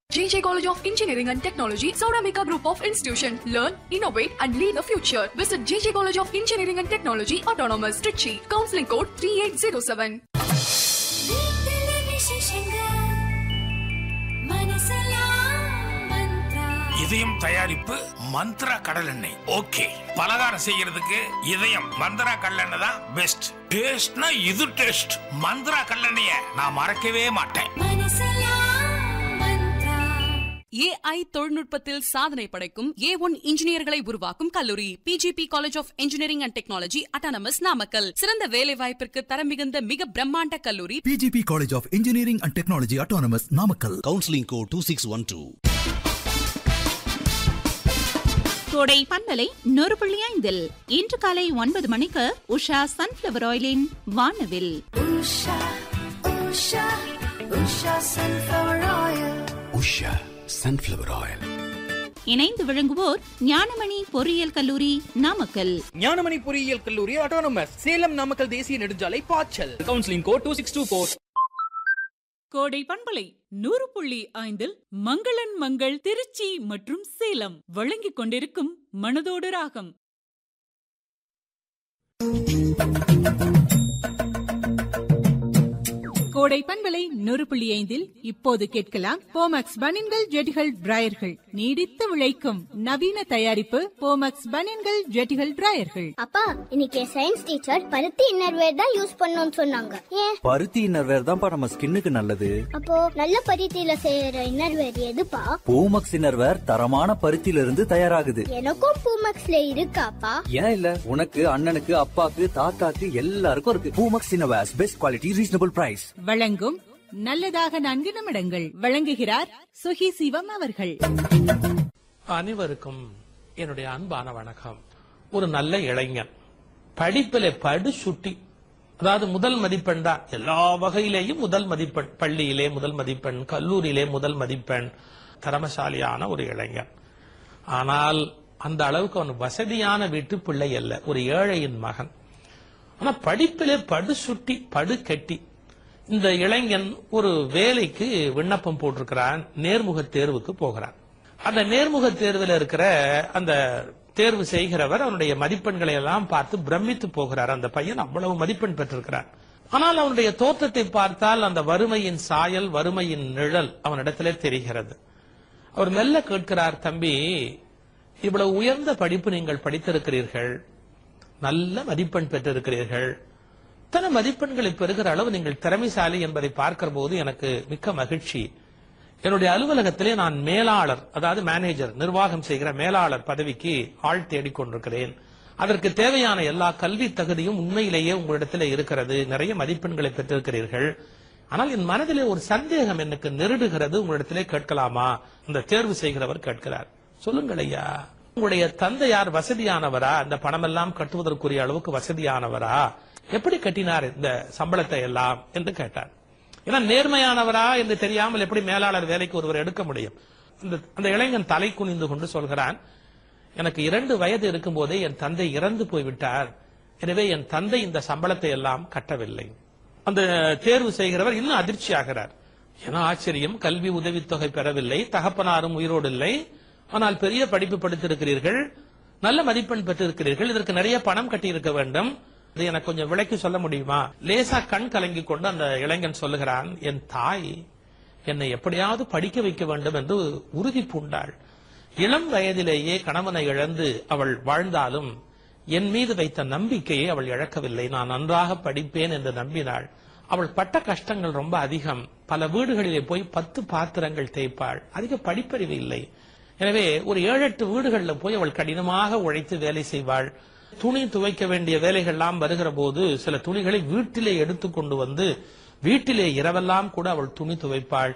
JJ College of Engineering and Technology, Sauramika Group of Institution. Learn, innovate, and lead the future. Visit JJ College of Engineering and Technology, Autonomous, Trichy. Counseling code 3807. வீட்டில விசேஷங்க. மனசெல்லாம் மந்த்ரா. இதயம் தயாரிப்பு மந்த்ரா கடல் எண்ணெய் okay பலகாரம் செய்யறதுக்கு இதயம் மந்த்ரா கடலெண்ணெய் தான் பெஸ்ட் டேஸ்ட்னா இது டேஸ்ட் மந்த்ரா கடலெண்ணெய நான் மறக்கவே மாட்டேன் மனசெல்லாம் மந்த்ரா. ஏஐ தொழில்நுட்பத்தில் சாதனை படைக்கும் ஏ ஒன் இன்ஜினியர்களை உருவாக்கும் கல்லூரி PGP college of engineering and technology autonomous Namakkal சிறந்த வேலை வாய்ப்பிற்கு தரம் மிகுந்த மிக பிரம்மாண்ட கல்லூரி PGP College of Engineering and Technology Autonomous Namakkal. Counselling code two six one two Kodai பண்பலை நூறு புள்ளி ஐந்தில் இன்று காலை ஒன்பது மணிக்கு உஷா சன்ஃபிளவர் ஆயிலின் வானவில் Usha, Usha, Usha sunflower oil. Usha sunflower oil இணைந்து விளங்குவோர் ஞானமணி பொறியியல் கல்லூரி நாமக்கல் ஞானமணி பொறியியல் கல்லூரி ஆட்டோனமஸ் சேலம் நாமக்கல் தேசிய நெடுஞ்சாலை பாய்ச்சல் counselling code two six two four Kodai பண்பலை நூறு புள்ளி ஐந்தில் மங்களன் மங்கள் திருச்சி மற்றும் சேலம் வழங்கிக் கொண்டிருக்கும் மனதோடு ராகம் கோடை பண்பலை நூறு புள்ளி ஐந்தில் இப்போது கேட்கலாம் போமக்ஸ் பனின்கள் ஜெட்டிகள் டிராயர்கள் நீடித்து உழைக்கும் நவீன தயாரிப்பு போமக்ஸ் பனின்கள் ஜெட்டிகள் டிராயர்கள் அப்பா இன்னைக்கு சயின்ஸ் டீச்சர் பருத்தி இன்னர்வேர் தான் யூஸ் பண்ணணும்னு சொன்னாங்க ஏன் பருத்தி இன்னர்வேர் தான்ப்பா நம்ம ஸ்கின்னுக்கு நல்லது அப்போ நல்ல பருத்தியில செய்யற இன்னர்வேர் எதுப்பா பூமக்ஸ் இன்னர்வேர் தரமான பருத்தியில இருந்து தயாராகுது எனக்கும் பூமக்ஸ்ல இருக்காப்பா ஏன் இல்ல உனக்கு அண்ணனுக்கு அப்பாக்கு தாத்தாக்கு எல்லாருக்கும் இருக்கு Poomex innerwears best quality reasonable price வழங்கும் நல்லதாக நான்கு நிமிடங்கள் வழங்குகிறார் சுகி சிவம் அவர்கள் அனைவருக்கும் என்னுடைய அன்பான வணக்கம் ஒரு நல்ல இளைஞன் படிப்பில படு சுட்டி அதாவது முதல் மதிப்பெண் தான் எல்லா வகையிலேயும் முதல் மதிப்பெண் பள்ளியிலே முதல் மதிப்பெண் கல்லூரியிலே முதல் மதிப்பெண் திறமசாலியான ஒரு இளைஞன் ஆனால் அந்த அளவுக்கு அவன் வசதியான வீட்டு பிள்ளை அல்ல ஒரு ஏழையின் மகன் ஆனா படிப்பிலே படு சுட்டி படு கெட்டி இந்த இளைஞன் ஒரு வேலைக்கு விண்ணப்பம் போட்டிருக்கிறான் நேர்முக தேர்வுக்கு போகிறான் அந்த நேர்முக தேர்வில் இருக்கிற அந்த தேர்வு செய்கிறவர் அவனுடைய மதிப்பெண்களை எல்லாம் பார்த்து பிரமித்து போகிறார் அந்த பையன் அவ்வளவு மதிப்பெண் பெற்றிருக்கிறான் ஆனால் அவனுடைய தோற்றத்தை பார்த்தால் அந்த வறுமையின் சாயல் வறுமையின் நிழல் அவனிடத்திலே தெரிகிறது அவர் மெல்ல கேட்கிறார் தம்பி இவ்வளவு உயர்ந்த படிப்பு நீங்கள் படித்திருக்கிறீர்கள் நல்ல மதிப்பெண் பெற்றிருக்கிறீர்கள் இத்தனை மதிப்பெண்களை பெறுகிற அளவு நீங்கள் திறமைசாலி என்பதை பார்க்கிற போது எனக்கு மிக்க மகிழ்ச்சி என்னுடைய அலுவலகத்திலே நான் மேலாளர் அதாவது மேனேஜர் நிர்வாகம் செய்கிற மேலாளர் பதவிக்கு ஆள் தேடிக்கொண்டிருக்கிறேன் அதற்கு தேவையான எல்லா கல்வி தகுதியும் உண்மையிலேயே உங்களிடத்தில் இருக்கிறது நிறைய மதிப்பெண்களை பெற்றிருக்கிறீர்கள் ஆனால் என் மனதிலே ஒரு சந்தேகம் எனக்கு நெருடுகிறது உங்களிடத்திலே கேட்கலாமா இந்த தேர்வு செய்கிறவர் கேட்கிறார் சொல்லுங்கள் ஐயா உங்களுடைய தந்தையார் வசதியானவரா இந்த பணமெல்லாம் கட்டுவதற்குரிய அளவுக்கு வசதியானவரா எப்படி கட்டினார் இந்த சம்பளத்தை எல்லாம் என்று கேட்டார் ஏன்னா நேர்மையானவரா என்று தெரியாமல் எப்படி மேலாளர் வேலைக்கு ஒருவர் எடுக்க முடியும் அந்த- அந்த இளைஞன் தலை குனிந்து கொண்டு சொல்கிறான் எனக்கு இரண்டு வயது இருக்கும் போதே என் தந்தை இறந்து போய்விட்டார் எனவே என் தந்தை இந்த சம்பளத்தை எல்லாம் கட்டவில்லை அந்த தேர்வு செய்கிறவர் இன்னும் அதிர்ச்சி ஆகிறார் ஏன்னா ஆச்சரியம் கல்வி உதவித்தொகை பெறவில்லை தகப்பனாரும் உயிரோடு இல்லை ஆனால் பெரிய படிப்பு படித்திருக்கிறீர்கள் நல்ல மதிப்பெண் பெற்றிருக்கிறீர்கள் இதற்கு நிறைய பணம் கட்டியிருக்க வேண்டும் இது எனக்கு கொஞ்சம் விளக்கி சொல்ல முடியுமா லேசா கண் கலங்கி கொண்டு அந்த இளைஞன் சொல்லுகிறான் என் தாய் என்னை எப்படியாவது படிக்க வைக்க வேண்டும் என்று உறுதி பூண்டாள் இளம் வயதிலேயே கணவனை இழந்து அவள் வாழ்ந்தாலும் என் மீது வைத்த நம்பிக்கையை அவள் இழக்கவில்லை நான் நன்றாக படிப்பேன் என்று நம்பினாள் அவள் பட்ட கஷ்டங்கள் ரொம்ப அதிகம் பல வீடுகளிலே போய் பத்து பாத்திரங்கள் தேய்ப்பாள் அதிக படிப்பறிவு இல்லை எனவே ஒரு ஏழு எட்டு வீடுகள்ல போய் அவள் கடினமாக உழைத்து வேலை செய்வாள் துணி துவைக்க வேண்டிய வேலைகள்லாம் வருகிற போது சில துணிகளை வீட்டிலே எடுத்து கொண்டு வந்து வீட்டிலே இரவெல்லாம் கூட அவள் துணி துவைப்பாள்